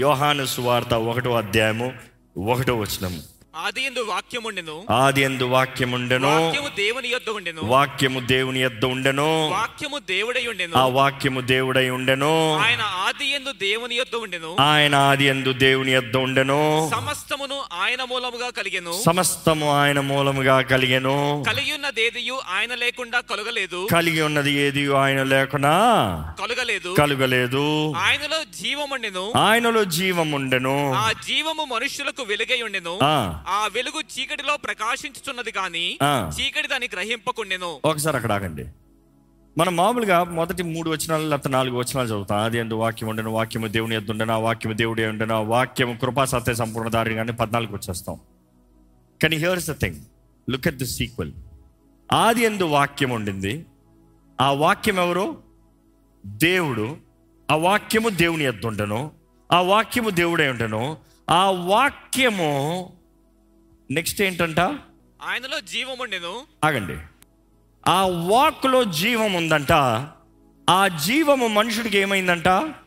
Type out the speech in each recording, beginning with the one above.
యోహాను సువార్త ఒకటో అధ్యాయము ఒకటో వచనము ఆది ఎందు వాక్యం ఉండెను ఆది ఎందు వాక్యం ఉండెను వాక్యము దేవుని యొద్ద ఉండెను వాక్యము దేవుని యొద్ద ఉండెను వాక్యము దేవుడై ఉండెను ఆ వాక్యము దేవుడై ఉండెను ఆయన ఆది ఎందు దేవుని యొద్ద ఉండెను ఆయన ఆది ఎందు దేవుని యొద్ద ఉండెను సమస్తమును ఆయన మూలముగా కలిగెను సమస్తము ఆయన మూలముగా కలిగెను కలిగి ఉన్నదేదియు ఆయన లేకుండా కలుగలేదు కలిగి ఉన్నది ఏది ఆయన లేకున్నా కలుగలేదు కలుగలేదు ఆయనలో జీవముండెను ఆయనలో జీవం ఉండెను ఆ జీవము మనుష్యులకు వెలుగై ఉండెను ఆ, ఆ వెలుగు చీకటిలో ప్రకాశించుచున్నది గాని ఆ. చీకటి దాన్ని గ్రహింపకుండెను ఒకసారి అక్కడ ఆగండి మనం మామూలుగా మొదటి మూడు వచనాలు లేకపోతే నాలుగు వచనాలు చదువుతాం అది ఎందు వాక్యం ఉండను వాక్యము దేవుని ఎద్దు ఉండను ఆ వాక్యము దేవుడే ఉండను ఆ వాక్యము కృపా సత్య సంపూర్ణ దారి కానీ పద్నాలుగు వచ్చేస్తాం కానీ here's the thing look at the sequel ఆది ఎందు వాక్యం ఉండింది ఆ వాక్యం ఎవరు దేవుడు ఆ వాక్యము దేవుని ఎద్దు ఉండను ఆ వాక్యము దేవుడే ఉండను ఆ వాక్యము నెక్స్ట్ ఏంటంట ఆయనలో జీవముండెను ఆగండి ఆ వాక్లో జీవం ఉందంట ఆ జీవము మనుషుడికి ఏమైందంట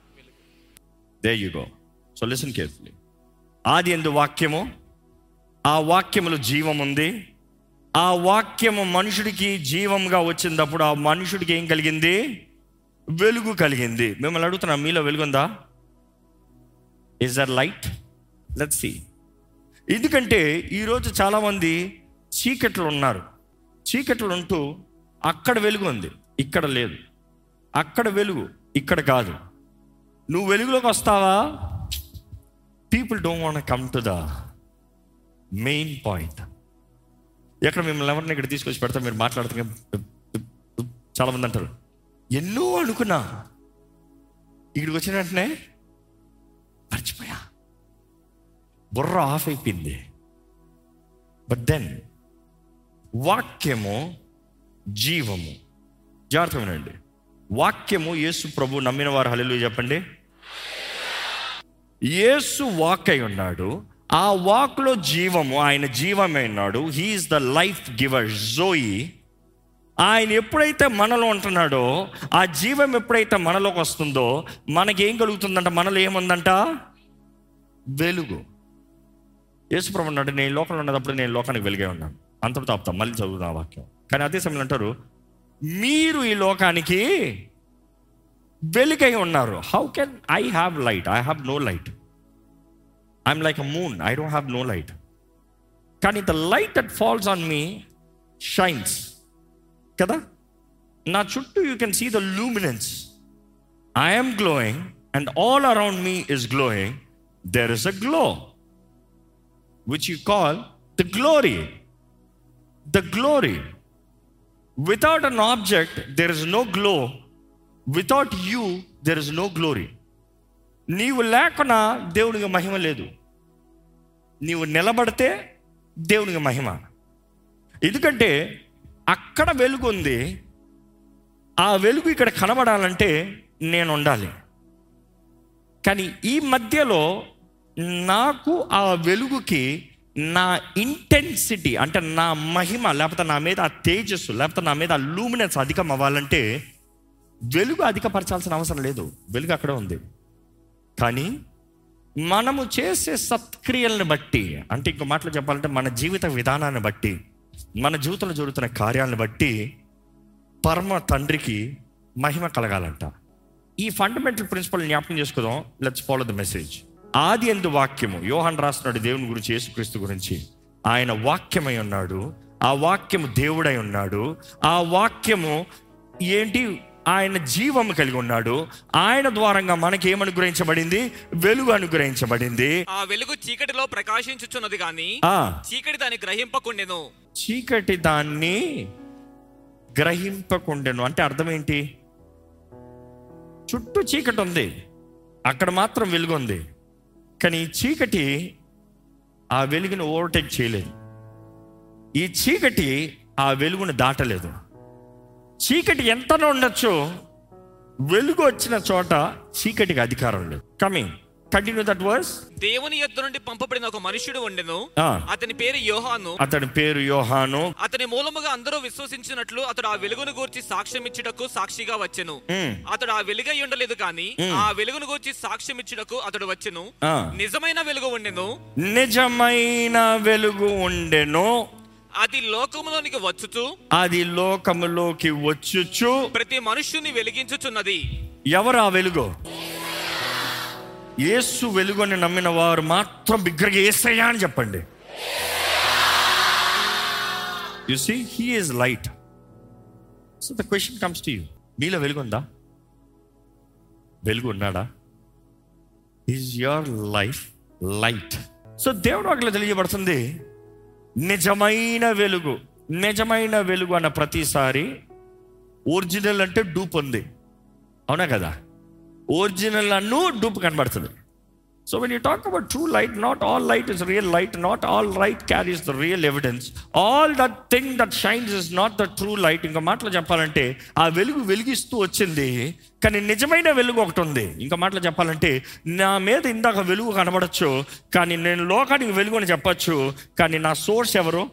there you go so listen carefully ఆది ఎందు వాక్యము ఆ వాక్యములో జీవం ఉంది ఆ వాక్యము మనుషుడికి జీవంగా వచ్చినప్పుడు ఆ మనుషుడికి ఏం కలిగింది వెలుగు కలిగింది మిమ్మల్ని అడుగుతున్నా మీలో వెలుగుందా is there light let see ఎందుకంటే ఈరోజు చాలామంది చీకట్లు ఉన్నారు చీకట్లు ఉంటూ అక్కడ వెలుగు ఉంది ఇక్కడ లేదు అక్కడ వెలుగు ఇక్కడ కాదు నువ్వు వెలుగులోకి వస్తావా people don't want come to the main point ఎక్కడ మిమ్మల్ని ఎవరిని ఇక్కడ తీసుకొచ్చి పెడతా మీరు మాట్లాడుతున్న చాలామంది అంటారు ఎన్నో అనుకున్నా ఇక్కడికి వచ్చిన వెంటనే మర్చిపోయా బుర్ర ఆఫ్ అయిపోయింది బట్ దెన్ వాక్యము జీవము జాగ్రత్త వినండి వాక్యము యేసు ప్రభు నమ్మిన వారు హల్లెలూయా చెప్పండి యేసు వాక్ అయి ఉన్నాడు ఆ వాక్లో జీవము ఆయన జీవమే ఉన్నాడు హీఈస్ ద లైఫ్ గివర్ జోయి ఆయన ఎప్పుడైతే మనలో ఉంటున్నాడో ఆ జీవం ఎప్పుడైతే మనలోకి వస్తుందో మనకేం కలుగుతుందంట మనలో ఏముందంట వెలుగు యేసుప్రభు అన్నాడు నేను ఈ లోకంలో ఉన్నప్పుడు నేను లోకానికి వెలిగే ఉన్నాను అంతటితో ఆపుతాం మళ్ళీ చదువుదాం ఆ వాక్యం కానీ అదే సమయంలో అంటారు మీరు ఈ లోకానికి వెలుగై ఉన్నారు how can I have light I have no light I'm like a moon I don't have no light కానీ the light that falls on me shines కదా నా చుట్టూ you can see the luminance I'm glowing and all around me is glowing there is a glow which you call the glory. The glory. Without an object, there is no glow. Without you, there is no glory. నీవు లేకున్నా దేవునికి మహిమ లేదు నీవు నిలబడితే దేవునికి మహిమ ఎందుకంటే అక్కడ వెలుగు ఉంది ఆ వెలుగు ఇక్కడ కనబడాలంటే నేను ఉండాలి కానీ ఈ మధ్యలో నాకు ఆ వెలుగుకి నా ఇంటెన్సిటీ అంటే నా మహిమ లేకపోతే నా మీద ఆ తేజస్సు లేకపోతే నా మీద ఆ లూమినెన్స్ అధికం అవ్వాలంటే వెలుగు అధికపరచాల్సిన అవసరం లేదు వెలుగు అక్కడే ఉంది కానీ మనము చేసే సత్క్రియలను బట్టి అంటే ఇంకో మాటలు చెప్పాలంటే మన జీవిత విధానాన్ని బట్టి మన జీవితంలో జరుగుతున్న కార్యాలను బట్టి పరమ తండ్రికి మహిమ కలగాలంట ఈ ఫండమెంటల్ ప్రిన్సిపల్ జ్ఞాపకం చేసుకుందాం లెట్స్ ఫాలో ద మెసేజ్ ఆది ఎందు వాక్యము యోహాన్ రాస్తున్నాడు దేవుని గురించి యేసుక్రీస్తు గురించి ఆయన వాక్యమై ఉన్నాడు ఆ వాక్యము దేవుడై ఉన్నాడు ఆ వాక్యము ఏంటి ఆయన జీవము కలిగి ఉన్నాడు ఆయన ద్వారంగా మనకి ఏం అనుగ్రహించబడింది వెలుగు అనుగ్రహించబడింది ఆ వెలుగు చీకటిలో ప్రకాశించుచున్నది గాని ఆ చీకటి దాన్ని గ్రహింపకుండెను చీకటి దాన్ని గ్రహింపకుండెను అంటే అర్థం ఏంటి చుట్టూ చీకటి ఉంది అక్కడ మాత్రం వెలుగు ఉంది కానీ ఈ చీకటి ఆ వెలుగును ఓవర్టేక్ చేయలేదు ఈ చీకటి ఆ వెలుగును దాటలేదు చీకటి ఎంతనో ఉండొచ్చు వెలుగు వచ్చిన చోట చీకటికి అధికారం లేదు కమింగ్ కంటిన్యూ దట్ వర్స్ దేవుని యొద్ద నుండి పంపబడిన ఒక మనుష్యుడు ఉండెను అతని పేరు యోహాను అతని పేరు యోహాను అతని మూలముగా అందరూ విశ్వసించినట్లు అతడు ఆ వెలుగును గూర్చి సాక్ష్యం ఇచ్చుటకు సాక్షిగా వచ్చెను మ్మ్. అతడు ఆ వెలుగై ఉండలేదు కానీ ఆ వెలుగును గూర్చి సాక్ష్యం ఇచ్చుటకు అతడు వచ్చెను ఆ. నిజమైన వెలుగు ఉండెను నిజమైన వెలుగు ఉండెను అది లోకములోనికి వచ్చుచు అది లోకములోకి వచ్చుచు ప్రతి మనుష్యుని వెలిగించుచున్నది ఎవరు ఆ వెలుగు యేసు వెలుగుని నమ్మిన వారు మాత్రం బిగ్గరగా ఏసయ్యా అని చెప్పండి you see he is light so the question comes to you మీలో వెలుగు ఉందా వెలుగు ఉన్నాడా is your life light so దేవుడు అక్కడ తెలియబడుతుంది నిజమైన వెలుగు నిజమైన వెలుగు అన్న ప్రతిసారి ఒరిజినల్ అంటే డూప్ ఉంది అవునా కదా ఒరిజినల్ అన్ను డూప్ కనబడుతుంది so when you talk about true light not all light is real light not all light carries the real evidence all that thing that shines is not the true light ఇంకా మాటలు చెప్పాలంటే ఆ వెలుగు వెలిగిస్తూ వచ్చింది కానీ నిజమైన వెలుగు ఒకటి ఉంది ఇంకా మాటలు చెప్పాలంటే నా మీద ఇందాక వెలుగు కనబడచ్చు కానీ నేను లోకానికి వెలుగు అని చెప్పచ్చు కానీ నా సోర్స్ ఎవరు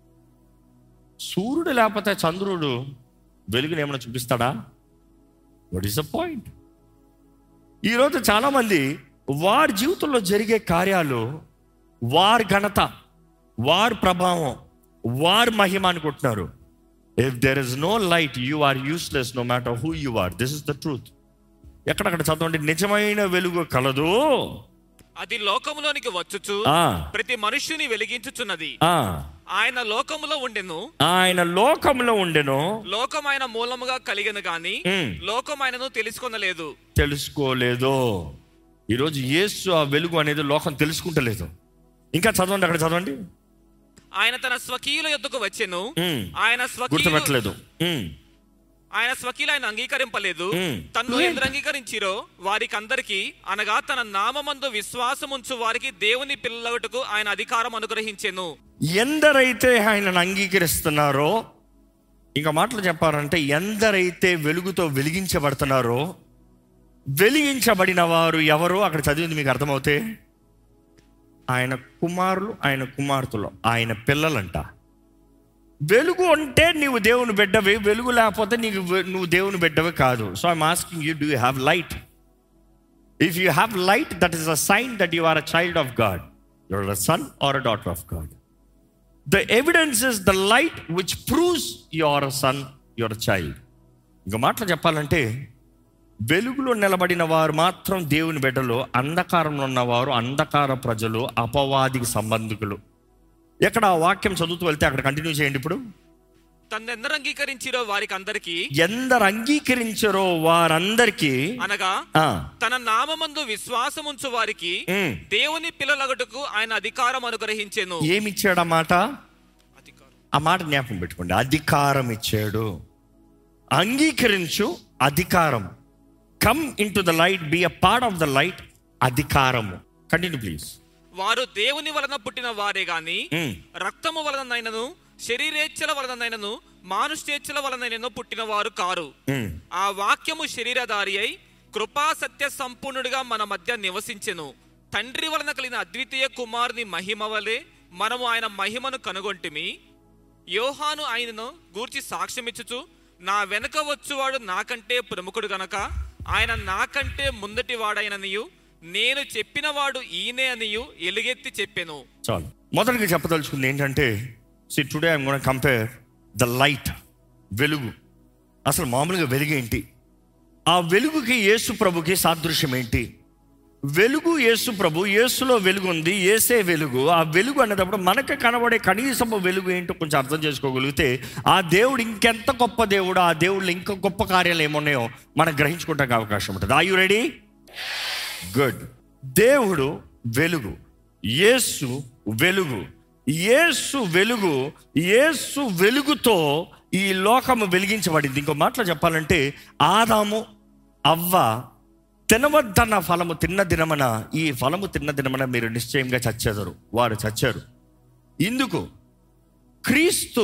సూర్యుడు లేకపోతే చంద్రుడు వెలుగుని ఏమైనా చూపిస్తాడా వాట్ ఈస్ ద పాయింట్ ఈరోజు చాలామంది వారి జీవితంలో జరిగే కార్యాలు వారి ఘనత వారి ప్రభావం వారి మహిమ అనుకుంటున్నారు if there is no light you are useless no matter who you are this is the truth ఎక్కడక్కడ చదవండి నిజమైన వెలుగు కలదు అది లోకములోనికి వచ్చుచు ఆ, ప్రతి మనుష్యుని వెలిగించుచున్నది ఆ, ఆయన లోకములో ఉండెను ఆయన లోకంలో ఉండెను లోకం ఆయన మూలముగా కలిగను గాని మ్మ్. లోకం ఆయనను తెలుసుకొనలేదు తెలుసుకోలేదు ఈరోజు యేసు ఆ వెలుగు అనేది లోకం తెలుసుకుంటలేదు ఇంకా చదవండి అక్కడ చదవండి ఆయన తన స్వకీయుల యొద్దకు వచ్చెను మ్మ్. ఆయన స్వకీయులు గుర్తుపెట్టలేదు ఉమ్, ఆయన స్వకీయులు ఆయన అంగీకరింపలేదు మ్మ్. తన్ను ఎందరు అంగీకరించిరో వారికి అందరికి అనగా తన నామమందు విశ్వాసముంచు వారికి దేవుని పిల్లలగుటకు ఆయన అధికారం అనుగ్రహించెను ఎందరైతే ఆయనను అంగీకరిస్తున్నారో ఇంకా మాటలు చెప్పారంటే ఎందరైతే వెలుగుతో వెలిగించబడుతున్నారో వెలిగించబడిన వారు ఎవరు అక్కడ చదివింది మీకు అర్థమవుతే ఆయన కుమారులు ఆయన కుమార్తెలు ఆయన పిల్లలంట వెలుగు అంటే నీవు దేవుని బిడ్డవి వెలుగు లేకపోతే నీకు వె- నువ్వు దేవుని బిడ్డవి కాదు so I'm asking you do you have light if you have light that is a sign that you are a child of God your a son or a daughter of God the evidence is the light which proves your son your child ఇంకా మాటలు చెప్పాలంటే వెలుగులో నిలబడిన వారు మాత్రం దేవుని బిడ్డలు అంధకారంలో ఉన్నవారు అంధకార ప్రజలు అపవాదికి సంబంధికులు ఎక్కడ ఆ వాక్యం చదువుతూ వెళ్తే అక్కడ కంటిన్యూ చేయండి ఇప్పుడు తను ఎందరు అంగీకరించిరో వారికి అందరికి ఎందరు అంగీకరించారో వారందరికీ అనగా ఆ, తన నామమందు విశ్వాసముంచు వారికి ఉమ్, దేవుని పిల్లలగుటకు ఆయన అధికారం అనుగ్రహించెను ఏమిచ్చాడు ఆ మాట అధికారం ఆ మాట జ్ఞాపకం పెట్టుకోండి అధికారం ఇచ్చాడు అంగీకరించు అధికారం come in to the light be a part of the light అధికారము కంటిన్యూ ప్లీజ్ వారు దేవుని వలన పుట్టిన వారే గాని రక్తము వలనైనను శరీరేచ్ఛల వలనైనను మానుష్యేచ్ఛల వలనైనను పుట్టిన వారు కారు ఆ వాక్యము శరీరధారి అయి కృపా సత్య సంపూర్ణుడిగా మన మధ్య నివసించెను తండ్రి వలన కలిగిన అద్వితీయ కుమారుని మహిమ వలె మనము ఆయన మహిమను కనుగొంటిమి యోహాను ఆయనను గూర్చి సాక్ష్యమిచ్చుచు నా వెనుక వచ్చువాడు నాకంటే ప్రముఖుడు గనక ఆయన నాకంటే ముందటి వాడైననియు నేను చెప్పినవాడు ఈయనే అనియు ఎలుగెత్తి చెప్పెను చాలు మొదటిగా చెప్పదలుచుకుంది ఏంటంటే see today I'm gonna compare the light వెలుగు అసలు మామూలుగా వెలుగు ఏంటి ఆ వెలుగుకి యేసు ప్రభుకి సాదృశ్యం ఏంటి వెలుగు యేసు ప్రభు యేసులో వెలుగు ఉంది ఏసే వెలుగు ఆ వెలుగు అనేటప్పుడు మనకు కనబడే కనీసము వెలుగు ఏంటో కొంచెం అర్థం చేసుకోగలిగితే ఆ దేవుడు ఇంకెంత గొప్ప దేవుడు ఆ దేవుళ్ళు ఇంకా గొప్ప కార్యాలు ఏమున్నాయో మనం గ్రహించుకోవడానికి అవకాశం ఉంటుంది ఆ యు రెడీ గుడ్ దేవుడు వెలుగు యేసు వెలుగు యేసు వెలుగు యేసు వెలుగుతో ఈ లోకము వెలిగించబడింది ఇంకో మాటలో చెప్పాలంటే ఆదాము అవ్వ తినవద్దన్న ఫలము తిన్న దినమన ఈ ఫలము తిన్న దినమన మీరు నిశ్చయంగా చచ్చేదరు వారు చచ్చారు ఇందుకు క్రీస్తు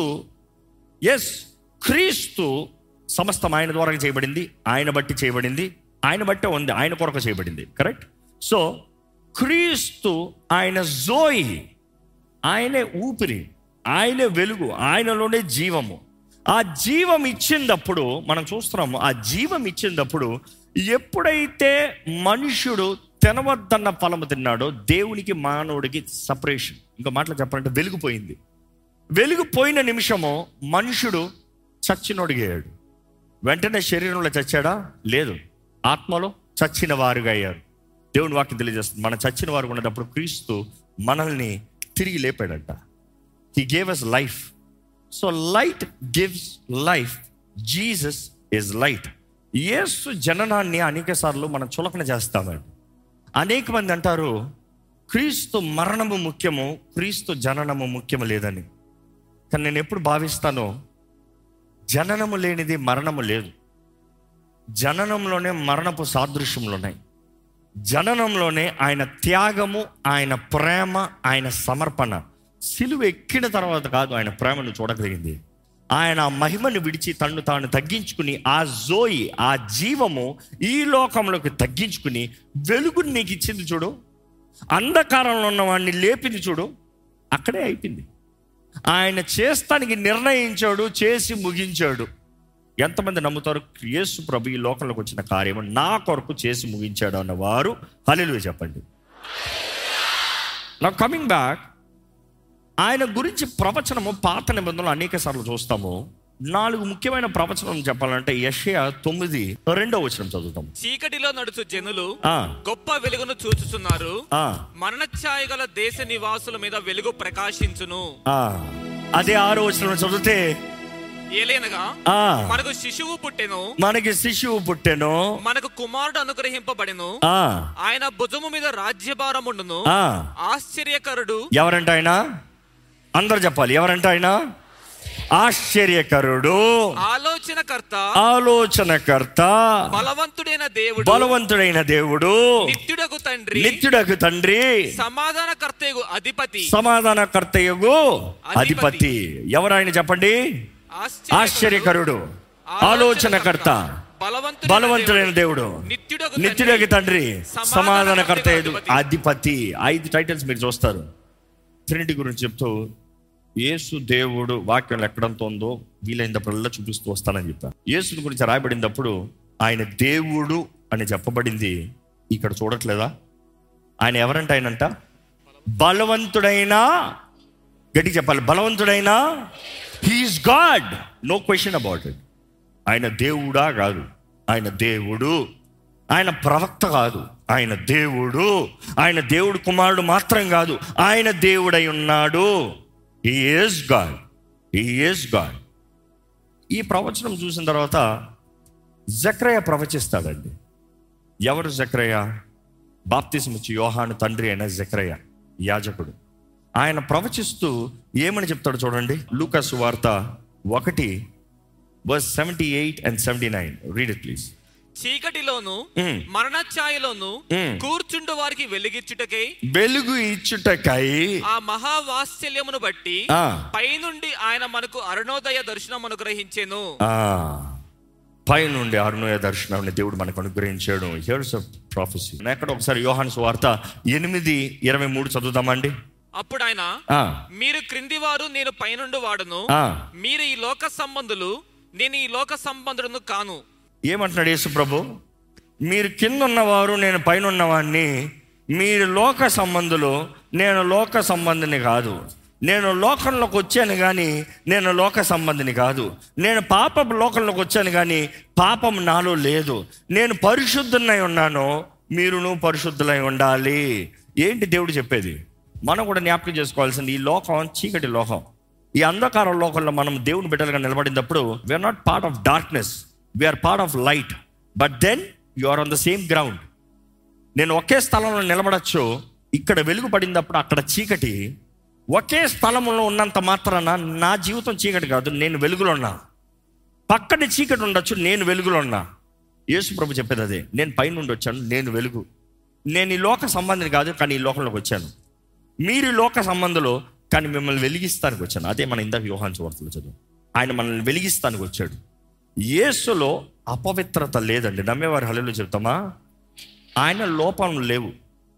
ఎస్ క్రీస్తు సమస్తం ఆయన ద్వారా చేయబడింది ఆయన బట్టి చేయబడింది ఆయన బట్టే ఉంది ఆయన కొరకు చేయబడింది కరెక్ట్ సో క్రీస్తు ఆయన జోయి ఆయనే ఊపిరి ఆయనే వెలుగు ఆయనలోనే జీవము ఆ జీవం ఇచ్చినప్పుడు మనం చూస్తున్నాము ఆ జీవం ఇచ్చినప్పుడు ఎప్పుడైతే మనుషుడు తినవద్దన్న ఫలము తిన్నాడో దేవునికి మానవుడికి సపరేషన్ ఇంకో మాటలు చెప్పాలంటే వెలుగుపోయింది వెలుగుపోయిన నిమిషము మనుషుడు చచ్చినొడిగాడు వెంటనే శరీరంలో చచ్చాడా లేదు ఆత్మలో చచ్చిన వారుగా అయ్యారు దేవుని వాక్యం తెలియజేస్తుంది మనం చచ్చిన వారు ఉన్నప్పుడు క్రీస్తు మనల్ని తిరిగి లేపాడంట he gave us life so light gives life Jesus is light Yesu జననాన్ని అనేక సార్లు మనం చులకన చేస్తామండి అనేక మంది అంటారు క్రీస్తు మరణము ముఖ్యము క్రీస్తు జననము ముఖ్యము లేదని కానీ నేను ఎప్పుడు భావిస్తానో జననము లేనిది మరణము లేదు జననంలోనే మరణపు సాదృశ్యములు ఉన్నాయి జననంలోనే ఆయన త్యాగము ఆయన ప్రేమ ఆయన సమర్పణ సిలువ ఎక్కిన తర్వాత కాదు ఆయన ప్రేమను చూడగలిగింది ఆయన ఆ మహిమను విడిచి తన్ను తాను తగ్గించుకుని ఆ జోయి ఆ జీవము ఈ లోకంలోకి తగ్గించుకుని వెలుగుని నీకు ఇచ్చింది చూడు అంధకారంలో ఉన్న వాడిని లేపింది చూడు అక్కడే అయిపోయింది ఆయన చేస్తానికి నిర్ణయించాడు చేసి ముగించాడు ఎంతమంది నమ్ముతారు యేసు ప్రభు ఈ లోకంలోకి వచ్చిన కార్యము నా కొరకు చేసి ముగించాడు అన్నవారు హలిలు చెప్పండి నా కమింగ్ బ్యాక్ ఆయన గురించి ప్రవచనము పాత నిబంధనలు అనేక సార్లు చూస్తాము నాలుగు ముఖ్యమైన ప్రవచనం చెప్పాలంటే యషయ తొమ్మిది రెండో వచనం చదువుతాం చీకటిలో నడుచు జనులు ఆ, గొప్ప వెలుగును చూచుచున్నారు ఆ, మరణఛాయ గల దేశ నివాసుల మీద వెలుగు ప్రకాశించును ఆ. అదే ఆరో వచనం చదివితే ఏలేనగా ఆ, మనకు శిశువు పుట్టెను మనకి శిశువు పుట్టెను మనకు కుమారుడు అనుగ్రహింపబడెను ఆ, ఆయన భుజము మీద రాజ్యభారముండును ఆ. ఆశ్చర్యకరుడు ఎవరంట ఆయన అందరు చెప్పాలి ఎవరంట ఆయన ఆశ్చర్యకరుడు ఆలోచనకర్త ఆలోచనకర్త బలవంతుడైన దేవుడు బలవంతుడైన దేవుడు నిత్యుడకు తండ్రి నిత్యుడకు తండ్రి సమాధానకర్తయగు అధిపతి సమాధానకర్తయగు అధిపతి ఎవరాయన చెప్పండి ఆశ్చర్యకరుడు ఆలోచనకర్త బలవంతుడైన దేవుడు నిత్యుడకు నిత్యుడకి తండ్రి సమాధానకర్త అధిపతి. అధిపతి ఐదు టైటిల్స్ మీరు చూస్తారు ట్రినిటీ గురించి చెప్తూ యేసు దేవుడు వాక్యం ఎక్కడంతో ఉందో వీలైనప్పుడల్లా చూపిస్తూ వస్తానని చెప్పాను యేసుని గురించి రాయబడినప్పుడు ఆయన దేవుడు అని చెప్పబడింది ఇక్కడ చూడట్లేదా ఆయన ఎవరంటే ఆయనంట బలవంతుడైన గట్టి చెప్పాలి బలవంతుడైన he is God no question about it ఆయన దేవుడా కాదు ఆయన దేవుడు ఆయన ప్రవక్త కాదు ఆయన దేవుడు ఆయన దేవుడు కుమారుడు మాత్రం కాదు ఆయన దేవుడై ఉన్నాడు he is God he is God ఈ ప్రవచనం చూసిన తర్వాత జక్రయ ప్రవచిస్తాడండి ఎవరు జక్రయ బాప్తిసం ఇచ్చి యోహాను తండ్రి అయిన జక్రయ యాజకుడు ఆయన ప్రవచిస్తూ ఏమని చెప్తాడు చూడండి లూకాసు వార్త ఒకటి verse seventy eight and seventy nine read it please చీకటిలోను మ్మ్. మరణఛాయలోను మ్మ్. కూర్చుండు వారికి వెలిగిచ్చుటకై వెలుగు ఇచ్చుటకై ఆ మహావాత్సల్యమును బట్టి ఆ, పైనుండి ఆయన మనకు అరుణోదయ దర్శనం అనుగ్రహించెను ఆ, పైనుండి అరుణోయ దర్శనాన్ని దేవుడు మనకు అనుగ్రహించాడు హియర్స్ ప్రాఫెసీ ఎక్కడ ఒకసారి యోహాను వార్త ఎనిమిది ఇరవై మూడు చదువుదామండి అప్పుడు ఆయన ఆ, మీరు క్రింది వారు నేను పైనుండి వాడును ఆ. మీరు ఈ లోక సంబంధులు నేను ఈ లోక సంబంధులను కాను ఏమంటున్నాడు యేసు ప్రభు మీరు కింద ఉన్నవారు నేను పైన ఉన్నవాడిని మీరు లోక సంబంధులు నేను లోక సంబంధిని కాదు నేను లోకంలోకి వచ్చాను కానీ నేను లోక సంబంధిని కాదు నేను పాప లోకంలోకి వచ్చాను కానీ పాపం నాలో లేదు నేను పరిశుద్ధునై ఉన్నాను మీరును పరిశుద్ధులై ఉండాలి ఏంటి దేవుడు చెప్పేది మనం కూడా జ్ఞాపకం చేసుకోవాల్సింది ఈ లోకం చీకటి లోకం ఈ అంధకార లోకంలో మనం దేవుని బిడ్డలుగా నిలబడినప్పుడు we're not part of darkness we're part of light but then you are on the same ground నేను ఒకే స్థలంలో నిలబడచ్చు ఇక్కడ వెలుగు పడినప్పుడు అక్కడ చీకటి ఒకే స్థలంలో ఉన్నంత మాత్రాన నా జీవితం చీకటి కాదు నేను వెలుగులో ఉన్నా పక్కన చీకటి ఉండొచ్చు నేను వెలుగులో ఉన్నా యేసు ప్రభు చెప్పేది అదే నేను పైనుండి వచ్చాను నేను వెలుగు నేను ఈ లోక సంబంధిని కాదు కానీ ఈ లోకంలోకి వచ్చాను మీరు ఈ లోక సంబంధంలో కానీ మిమ్మల్ని వెలిగిస్తానికి వచ్చాను అదే మన ఇందాక యోహాన్ వార్తలు చదువు ఆయన మనల్ని వెలిగిస్తానికి వచ్చాడు యేసులో అపవిత్రత లేదండి నమ్మేవారు హల్లు చెప్తామా ఆయన లోపం లేవు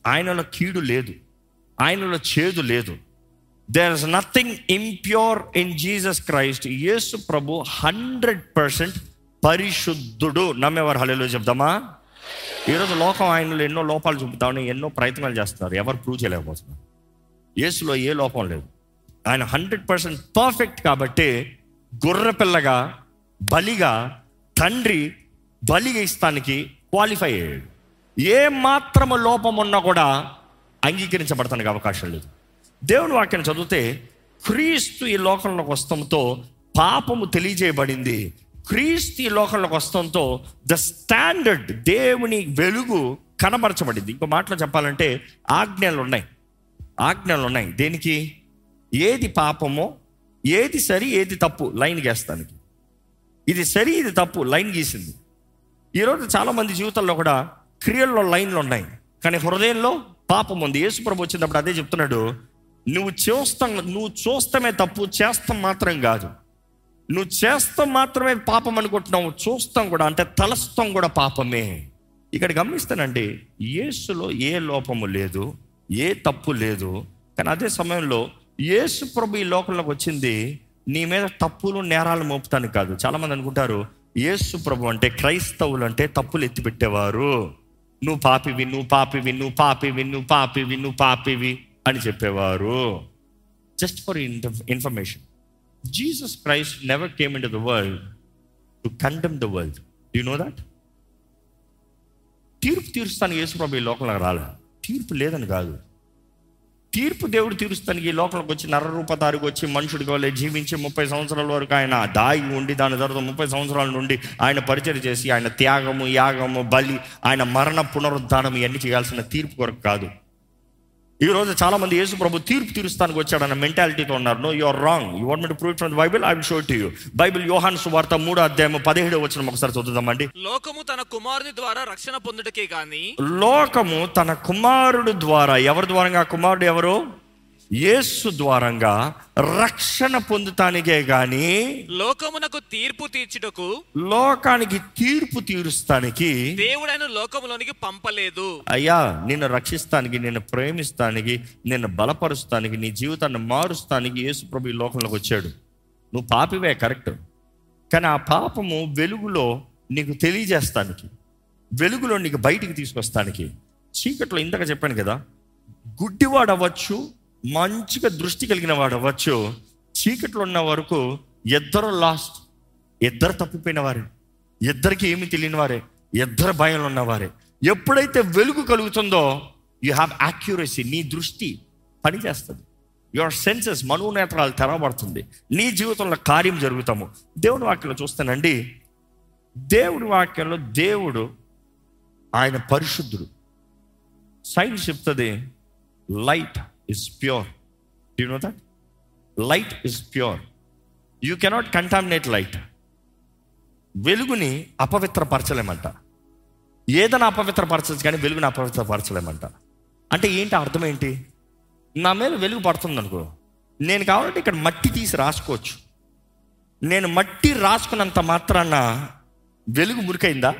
ఆయనలో కీడు లేదు ఆయనలో చేదు లేదు there is nothing impure in Jesus Christ Yesu ప్రభు హండ్రెడ్ పర్సెంట్ పరిశుద్ధుడు నమ్మేవారు హలో చెప్దామా ఈరోజు లోకం ఆయనలో ఎన్నో లోపాలు చూపుతామని ఎన్నో ప్రయత్నాలు చేస్తున్నారు ఎవరు ప్రూవ్ చేయలేకపోతున్నారు యేసులో ఏ లోపం లేదు ఆయన హండ్రెడ్ పర్సెంట్ పర్ఫెక్ట్ కాబట్టి గొర్రెపిల్లగా బలిగా తండ్రి బలిగా ఇస్తానికి క్వాలిఫై అయ్యాడు ఏ మాత్రము లోపం ఉన్నా కూడా అంగీకరించబడతానికి అవకాశం లేదు దేవుని వాక్యం చదివితే క్రీస్తు ఈ లోకంలోకి వస్తంతో పాపము తెలియజేయబడింది క్రీస్తు ఈ లోకంలోకి వస్తంతో ద స్టాండర్డ్ దేవుని వెలుగు కనబరచబడింది ఇంకో మాటలో చెప్పాలంటే ఆజ్ఞలు ఉన్నాయి ఆజ్ఞలు ఉన్నాయి దేనికి ఏది పాపమో ఏది సరి ఏది తప్పు లైన్ గేస్తానికి ఇది సరి ఇది తప్పు లైన్ గీసింది ఈరోజు చాలామంది జీవితంలో కూడా క్రియల్లో లైన్లు ఉన్నాయి కానీ హృదయంలో పాపం ఉంది యేసుప్రభు వచ్చినప్పుడు అదే చెప్తున్నాడు నువ్వు చూస్తాం నువ్వు చూస్తామే తప్పు చేస్తాం మాత్రం కాదు నువ్వు చేస్తాం మాత్రమే పాపం అనుకుంటున్నావు చూస్తాం కూడా అంటే తలస్తాం కూడా పాపమే ఇక్కడ గమనిస్తానండి యేసులో ఏ లోపము లేదు ఏ తప్పు లేదు కానీ అదే సమయంలో యేసు ప్రభు ఈ లోకంలోకి వచ్చింది నీ మీద తప్పులు నేరాలు మోపుతానికి కాదు చాలామంది అనుకుంటారు యేసు ప్రభు అంటే క్రైస్తవులు అంటే తప్పులు ఎత్తిపెట్టేవారు నువ్వు పాపివి నువ్వు పాపివి నువ్వు పాపివి నువ్వు పాపివి నువ్వు పాపివి అని చెప్పేవారు just for information Jesus Christ never came in to the world to condemn the world you know that తీర్పు తీరుస్తాను యేసుప్రభు ఈ లోకంలో రాలే తీర్పు లేదని కాదు తీర్పు దేవుడు తీరుస్తానికి ఈ లోకంలోకి వచ్చి నర రూపధారికి వచ్చి మనుషుడికి వాళ్ళే జీవించి ముప్పై సంవత్సరాల వరకు ఆయన దాగి ఉండి దాని తర్వాత ముప్పై సంవత్సరాల నుండి ఆయన పరిచయం చేసి ఆయన త్యాగము యాగము బలి ఆయన మరణ పునరుద్ధానం ఇవన్నీ చేయాల్సిన తీర్పు కొరకు కాదు ఈ రోజు చాలా మంది యేసు ప్రభు తీర్పు తీరుస్తానికి వచ్చాడన్న మెంటాలిటీతో ఉన్నారు no your wrong you want me to prove from Bible I will show to you Bible యోహాన్ సువార్త మూడో అధ్యాయం పదిహేడు వచ్చిన ఒకసారి చదువుదామండి లోకము తన కుమారుని ద్వారా రక్షణ పొందుటకే గాని లోకము తన కుమారుడు ద్వారా ఎవరి ద్వారంగా కుమారుడు ఎవరు యేసు ద్వారంగా రక్షణ పొందుతానికే గాని లోకమునకు తీర్పు తీర్చుటకు లోకానికి తీర్పు తీరుస్తానికి దేవుడైన లోకములోనికి పంపలేదు అయ్యా నిన్ను రక్షిస్తానికి నిన్ను ప్రేమిస్తానికి నిన్ను బలపరుస్తానికి నీ జీవితాన్ని మారుస్తానికి యేసు ప్రభు ఈ లోకంలోకి వచ్చాడు నువ్వు పాపివే కరెక్ట్ కానీ ఆ పాపము వెలుగులో నీకు తెలియజేస్తానికి వెలుగులో నీకు బయటికి తీసుకొస్తానికి చీకట్లో ఇందాక చెప్పాను కదా గుడ్డివాడు అవ్వచ్చు మంచిగా దృష్టి కలిగిన వాడు అవ్వచ్చు చీకట్లో ఉన్న వరకు ఇద్దరు లాస్ట్ ఇద్దరు తప్పిపోయిన వారే ఇద్దరికి ఏమి తెలియని వారే ఇద్దరు భయంలో ఉన్నవారే ఎప్పుడైతే వెలుగు కలుగుతుందో యు హ్యావ్ యాక్యురసీ నీ దృష్టి పనిచేస్తుంది యువర్ సెన్సెస్ మనోనేత్రాలు తెరవబడుతుంది నీ జీవితంలో కార్యం జరుగుతాము దేవుని వాక్యంలో చూస్తానండి దేవుడి వాక్యంలో దేవుడు ఆయన పరిశుద్ధుడు సైన్స్ చెప్తుంది light is pure you know that light is pure you cannot contaminate light వెలుగుని అపవిత్రపరచలేమంట ఏదైనా అపవిత్రపరచచ్చు కానీ వెలుగుని అపవిత్రపరచలేమంట అంటే ఏంటి అర్థం ఏంటి నా మీద వెలుగు పడుతుంది అనుకో నేను కావాలంటే ఇక్కడ మట్టి తీసి రాసుకోవచ్చు నేను మట్టి రాసుకున్నంత మాత్రాన వెలుగు మురికైందా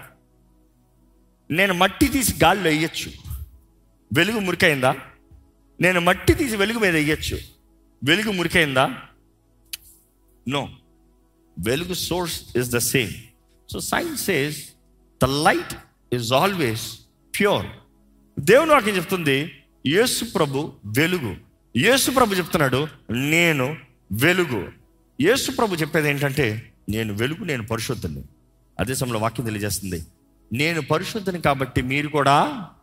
నేను మట్టి తీసి గాలిలో వేయచ్చు వెలుగు మురికైందా నేను మట్టి తీసి వెలుగు మీద వేయచ్చు వెలుగు మురికైందా నో వెలుగు source is the same so science says the light is always pure దేవుని వాక్యం చెప్తుంది యేసు ప్రభు వెలుగు యేసు ప్రభు చెప్తున్నాడు నేను వెలుగు యేసు ప్రభు చెప్పేది ఏంటంటే నేను వెలుగు నేను పరిశుద్ధుని అదే సమయంలో వాక్యం తెలియజేస్తుంది నేను పరిశుద్ధుని కాబట్టి మీరు కూడా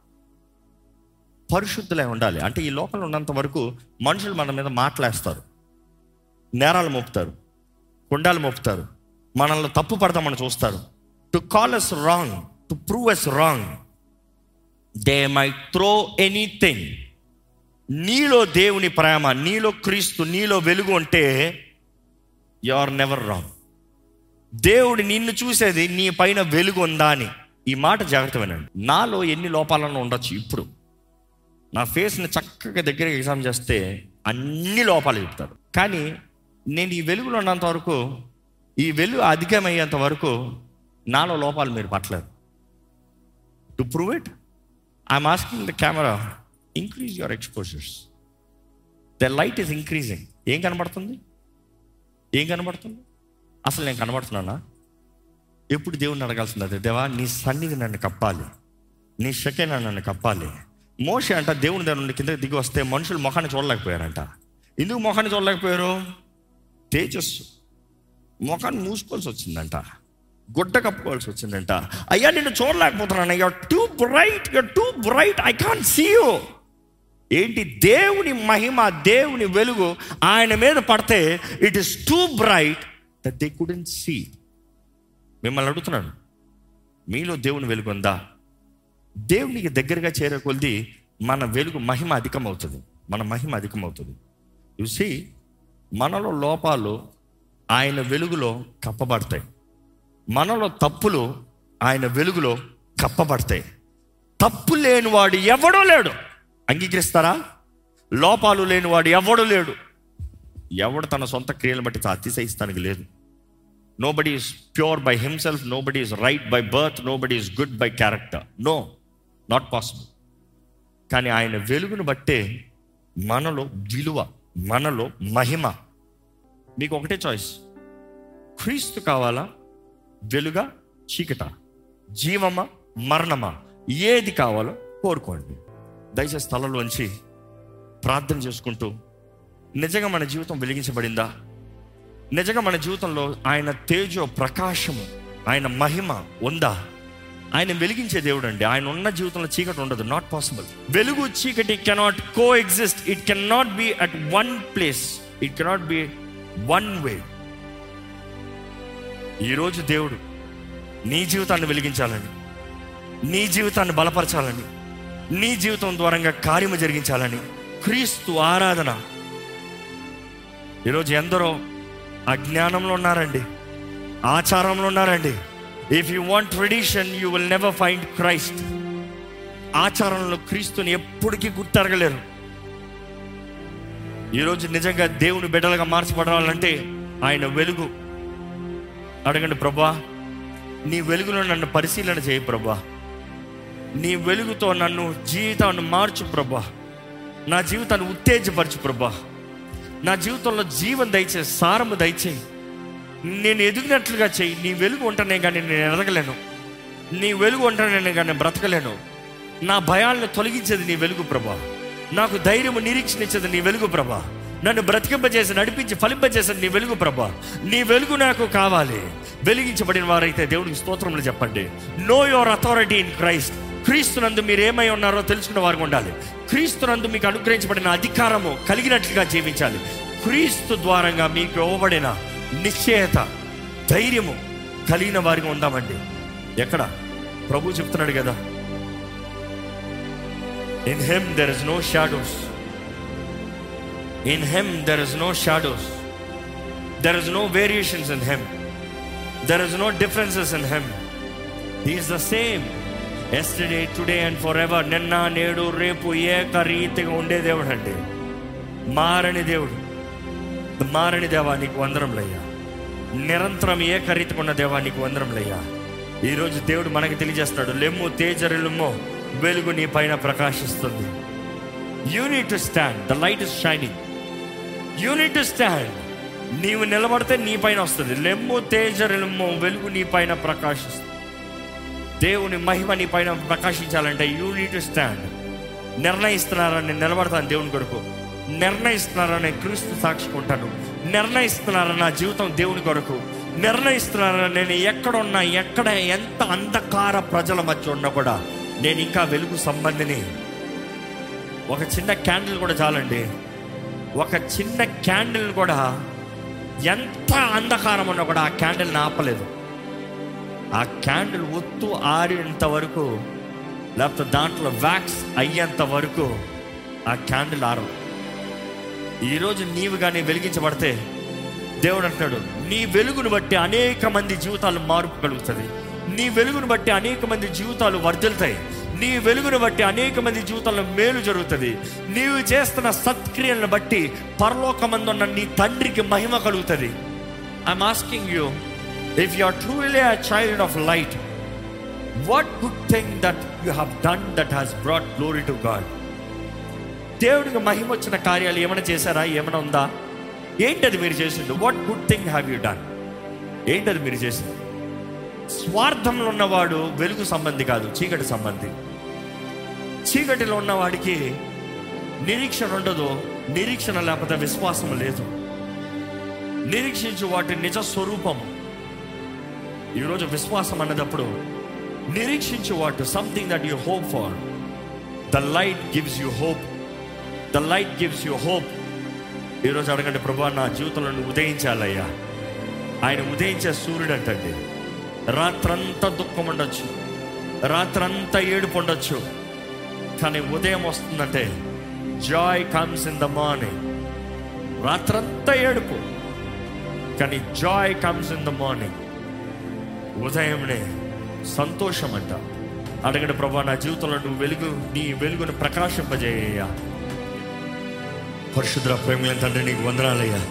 పరిశుద్ధులై ఉండాలి అంటే ఈ లోకంలో ఉన్నంత వరకు మనుషులు మన మీద మాట్లాడేస్తారు నేరాలు మోపుతారు కొండాలు మోపుతారు మనల్ని తప్పు పడతామని చూస్తారు to call us wrong to prove us wrong they may throw anything నీలో దేవుని ప్రేమ నీలో క్రీస్తు నీలో వెలుగు ఉంటే యు ఆర్ నెవర్ రాంగ్ దేవుడు నిన్ను చూసేది నీ పైన వెలుగు ఉందా అని ఈ మాట జాగ్రత్త వినండి నాలో ఎన్ని లోపాలను ఉండొచ్చు ఇప్పుడు నా ఫేస్ని చక్కగా దగ్గర ఎగ్జామ్ చేస్తే అన్ని లోపాలు చెప్తారు కానీ నేను ఈ వెలుగులో ఉన్నంత వరకు ఈ వెలుగు అధికమయ్యేంత వరకు నాలో లోపాలు మీరు పట్టలేదు to prove it I'm asking the camera increase your exposures the light is increasing ఏం కనబడుతుంది ఏం కనబడుతుంది అసలు నేను కనబడుతున్నానా ఎప్పుడు దేవుడిని అడగాల్సింది అదే దేవా నీ సన్నిధి నన్ను కప్పాలి నీ షకేనా నన్ను కప్పాలి మోషే అంట దేవుని దగ్గర నుండి కిందకి దిగి వస్తే మనుషులు మొఖాన్ని చూడలేకపోయారంట ఎందుకు మొఖాన్ని చూడలేకపోయారు తేజస్సు మొఖాన్ని మూసుకోవాల్సి వచ్చిందంట గుడ్డ కప్పుకోవాల్సి వచ్చిందంట అయ్యా నిన్ను చూడలేకపోతున్నాను you're too bright you're too bright I can't see you ఏంటి దేవుని మహిమ దేవుని వెలుగు ఆయన మీద పడితే it is too bright that they couldn't see మిమ్మల్ని అడుగుతున్నాను మీలో దేవుని వెలుగు ఉందా దేవునికి దగ్గరగా చేరే కొద్ది మన వెలుగు మహిమ అధికమవుతుంది మన మహిమ అధికమవుతుంది చూసి మనలో లోపాలు ఆయన వెలుగులో కప్పబడతాయి మనలో తప్పులు ఆయన వెలుగులో కప్పబడతాయి తప్పు లేనివాడు ఎవడో లేడు అంగీకరిస్తారా లోపాలు లేనివాడు ఎవడు లేడు ఎవడు తన సొంత క్రియలను బట్టి అతిశయిస్తానికి లేదు nobody is pure by himself nobody is right by birth nobody is good by character no not possible కానీ ఆయన వెలుగును బట్టే మనలో విలువ మనలో మహిమ మీకు ఒకటే చాయిస్ క్రీస్తు కావాలా వెలుగా చీకట జీవమా మరణమా ఏది కావాలో కోరుకోండి దయచేసి స్థలంలోంచి ప్రార్థన చేసుకుంటూ నిజంగా మన జీవితం వెలిగించబడిందా నిజంగా మన జీవితంలో ఆయన తేజో ప్రకాశము ఆయన మహిమ ఉందా ఆయన వెలిగించే దేవుడు అండి ఆయన ఉన్న జీవితంలో చీకటి ఉండదు నాట్ పాసిబుల్ వెలుగు చీకటి cannot coexist it can not be at one place it cannot be one way ఈరోజు దేవుడు నీ జీవితాన్ని వెలిగించాలని నీ జీవితాన్ని బలపరచాలని నీ జీవితం ద్వారంగా కార్యము జరిగించాలని క్రీస్తు ఆరాధన ఈరోజు ఎందరో అజ్ఞానంలో ఉన్నారండి ఆచారంలో ఉన్నారండి if you want tradition you will never find Christ ఆచారంలో క్రీస్తుని ఎప్పటికీ గుర్తెరగలేరు ఈరోజు నిజంగా దేవుని బిడ్డలుగా మార్చబడాలంటే ఆయన వెలుగు అడగండి ప్రభా నీ వెలుగులో నన్ను పరిశీలన చేయి ప్రభా నీ వెలుగుతో నన్ను జీవితాన్ని మార్చు ప్రభా నా జీవితాన్ని ఉత్తేజపరచు ప్రభా నా జీవితంలో జీవం దయచే సారము దయచేయి నేను ఎదిగినట్లుగా చెయ్యి నీ వెలుగు ఉంటేనే కానీ నేను ఎదగలేను నీ వెలుగు ఉంటేనే కానీ బ్రతకలేను నా భయాలను తొలగించేది నీ వెలుగు ప్రభా నాకు ధైర్యము నిరీక్షణ ఇచ్చేది నీ వెలుగు ప్రభా నన్ను బ్రతికింపజేసి నడిపించి ఫలింపజేసేది నీ వెలుగు ప్రభా నీ వెలుగు నాకు కావాలి వెలిగించబడిన వారైతే దేవుడికి స్తోత్రములు చెప్పండి no your authority in Christ క్రీస్తునందు మీరు ఏమై ఉన్నారో తెలుసుకున్న వారు ఉండాలి క్రీస్తునందు మీకు అనుగ్రహించబడిన అధికారము కలిగినట్లుగా జీవించాలి క్రీస్తు ద్వారంగా మీకు ఇవ్వబడిన నిశ్చయత ధైర్యము కలిగిన వారిగా ఉందామండి ఎక్కడ ప్రభు చెప్తున్నాడు కదా in him there is no shadows in him there is no shadows there is no variations in him there is no differences in him is the same yesterday today and forever నిన్న నేడు రేపు ఏక రీతిగా ఉండే దేవుడు అండి మారని దేవుడు మారని దేవా నీకు వందరంలయ్యా నిరంతరం ఏకరీతిగా ఉన్న దేవా నీకు వందరంలయ్యా ఈరోజు దేవుడు మనకి తెలియజేస్తాడు లెమ్ము తేజరిల్లుమో వెలుగు నీ పైన ప్రకాశిస్తుంది you need to stand the light is shining you need to stand నీవు నిలబడితే నీ పైన వస్తుంది లెమ్ము తేజరిల్లుమో వెలుగు నీ పైన ప్రకాశిస్తుంది దేవుని మహిమ నీ పైన ప్రకాశించాలంటే యూనిట్ టు స్టాండ్ నిర్ణయిస్తున్నారని నిలబడతాను దేవుని కొరకు నిర్ణయిస్తున్నారని క్రీస్తు సాక్షుకుంటాను నిర్ణయిస్తున్నారని నా జీవితం దేవుని కొరకు నిర్ణయిస్తున్నారని నేను ఎక్కడున్నా ఎక్కడ ఎంత అంధకార ప్రజల మధ్య ఉన్నా కూడా నేను ఇంకా వెలుగు సంబంధిని ఒక చిన్న క్యాండిల్ కూడా చాలండి ఒక చిన్న క్యాండిల్ కూడా ఎంత అంధకారం ఉన్నా కూడా ఆ క్యాండిల్ని ఆపలేదు ఆ క్యాండిల్ ఒత్తు ఆరేంత వరకు లేకపోతే దాంట్లో వ్యాక్స్ అయ్యేంత వరకు ఆ క్యాండిల్ ఆరదు ఈరోజు నీవు కానీ వెలిగించబడితే దేవుడు అంటాడు నీ వెలుగును బట్టి అనేక మంది జీవితాలు మార్పు కలుగుతుంది నీ వెలుగును బట్టి అనేక మంది జీవితాలు వర్ధిల్తాయి నీ వెలుగును బట్టి అనేక మంది జీవితంలో మేలు జరుగుతుంది నీవు చేస్తున్న సత్క్రియలను బట్టి పరలోకమందున్న నీ తండ్రికి మహిమ కలుగుతుంది I'm asking you if you are truly a child of light what good thing that you have done that has brought glory to God దేవుడికి మహిమ వచ్చిన కార్యాలు ఏమైనా చేశారా ఏమైనా ఉందా ఏంటది మీరు చేసింది what good thing have you done ఏంటది మీరు చేసింది స్వార్థంలో ఉన్నవాడు వెలుగు సంబంధి కాదు చీకటి సంబంధి చీకటిలో ఉన్నవాడికి నిరీక్షణ ఉండదు నిరీక్షణ లేకపోతే విశ్వాసం లేదు నిరీక్షించు వాటి నిజ స్వరూపం ఈరోజు విశ్వాసం అన్నదప్పుడు నిరీక్షించు వాటి something that you hope for the light gives you hope the light gives you hope ఈరోజు అడగండి ప్రభా నా జీవితంలో నువ్వు ఉదయించాలయ్యా ఆయన ఉదయించే సూర్యుడు అంటండి రాత్రంతా దుఃఖం ఉండొచ్చు రాత్రంతా ఏడుపు ఉండొచ్చు కానీ ఉదయం వస్తుందంటే joy comes in the morning రాత్రంతా ఏడుపు కానీ joy comes in the morning ఉదయంనే సంతోషం అంట అడగండి ప్రభా నా జీవితంలో నువ్వు వెలుగు నీ వెలుగును ప్రకాశింపజేయ్యా పరిశుద్ర ప్రేమల తండ్రి నీకు వందనాలయ్యా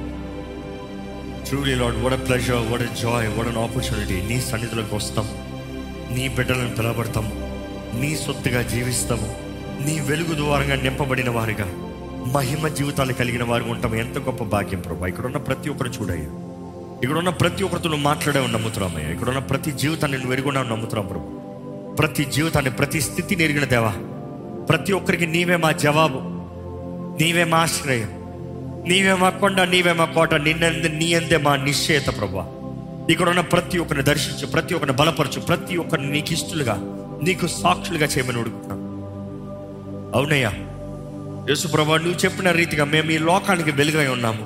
truly lord what a pleasure what a joy what a opportunity నీ సన్నిధిలోకి వస్తాం నీ బిడ్డలను పిలబడతాము నీ సొత్తుగా జీవిస్తాము నీ వెలుగు ద్వారంగా నింపబడిన వారిగా మహిమ జీవితాలు కలిగిన వారు ఉంటాం ఎంత గొప్ప భాగ్యం ప్రభా ఇక్కడ ఉన్న ప్రతి ఒక్కరు చూడయ్యా ఇక్కడ ఉన్న ప్రతి ఒక్కరితో నువ్వు మాట్లాడే నమ్ముతున్నామయ్యా ఇక్కడ ఉన్న ప్రతి జీవితాన్ని నువ్వు ఎరుగున్నావు నమ్ముతున్నాం ప్రభు ప్రతి జీవితాన్ని ప్రతి స్థితిని ఎరిగిన దేవా ప్రతి ఒక్కరికి నీవే మా జవాబు నీవే మా ఆశ్రయం నీవే మా కొండ నీవే మా కోట నిన్నందే నీ అందే మా నిశ్చయత ప్రభా ఇక్కడ ఉన్న ప్రతి ఒక్కరిని దర్శించు ప్రతి ఒక్కరిని బలపరచు ప్రతి ఒక్కరిని నీకు ఇష్టలుగా నీకు సాక్షులుగా చేయమని అడుగుతున్నాం అవునయ్యా యేసు ప్రభా నువ్వు చెప్పిన రీతిగా మేము ఈ లోకానికి వెలుగై ఉన్నాము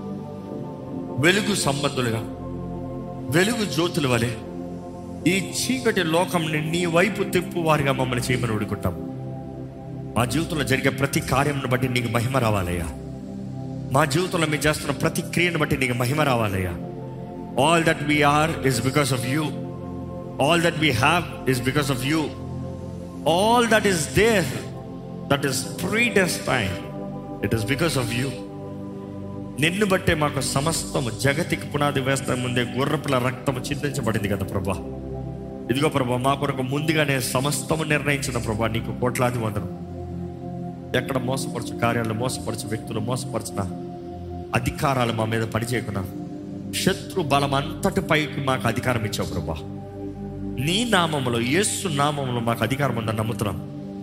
వెలుగు సంబంధులుగా వెలుగు జ్యోతుల వలె ఈ చీకటి లోకంని నీ వైపు తిప్పు వారిగా మమ్మల్ని చేయమని అడుగుతాం మా జీవితంలో జరిగే ప్రతి కార్యంను బట్టి నీకు మహిమ రావాలయ్యా మా జీవితంలో మేము చేస్తున్న ప్రతి క్రియను బట్టి నీకు మహిమ రావాలయ్యా all that we are is because of you all that we have is because of you all that is there that is pre time it is because of you నిన్ను బట్టే మాకు సమస్తము జగతికి పునాది వేస్తా ముందే గుర్రపుల రక్తము చిందించబడింది కదా ప్రభా ఇదిగో ప్రభా మా కొరకు ముందుగానే సమస్తము నిర్ణయించిన ప్రభా నీకు కోట్లాది వందనం ఎక్కడ మోసపరచు కార్యాలు మోసపరచు వ్యక్తులు మోసపరచిన అధికారాలు మా మీద పనిచేయకున్నా శత్రు బలం అంతటి పైకి మాకు అధికారం ఇచ్చావు ప్రభా నీ నామములో యేసు నామములో మాకు అధికారం ఉందని నమ్ముతున్నాం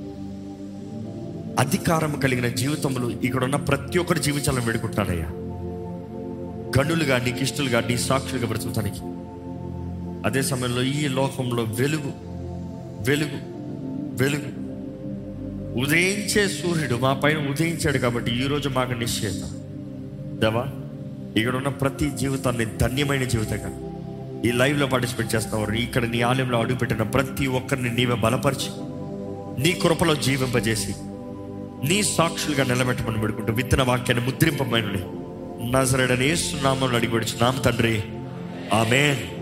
అధికారం కలిగిన జీవితంలో ఇక్కడ ఉన్న ప్రతి ఒక్కరి జీవితాలను వేడుకుంటానయ్యా గనులుగా నీకు ఇష్టలుగా నీ సాక్షులుగా బ్రతుకుతానికి అదే సమయంలో ఈ లోకంలో వెలుగు వెలుగు వెలుగు ఉదయించే సూర్యుడు మా పైన ఉదయించాడు కాబట్టి ఈరోజు మాకు నిశ్చయిత దేవా ఇక్కడ ఉన్న ప్రతి జీవితాన్ని ధన్యమైన జీవితంగా ఈ లైవ్లో పార్టిసిపేట్ చేస్తున్నవారు ఇక్కడ నీ ఆలయంలో అడుగుపెట్టిన ప్రతి ఒక్కరిని నీవే బలపరిచి నీ కృపలో జీవింపజేసి నీ సాక్షులుగా నిలబెట్టమని పెడుకుంటూ విత్తన వాక్యాన్ని ముద్రింపమైన నజరడని ఏసునామం అడిగి నామ తండ్రి ఆమెన్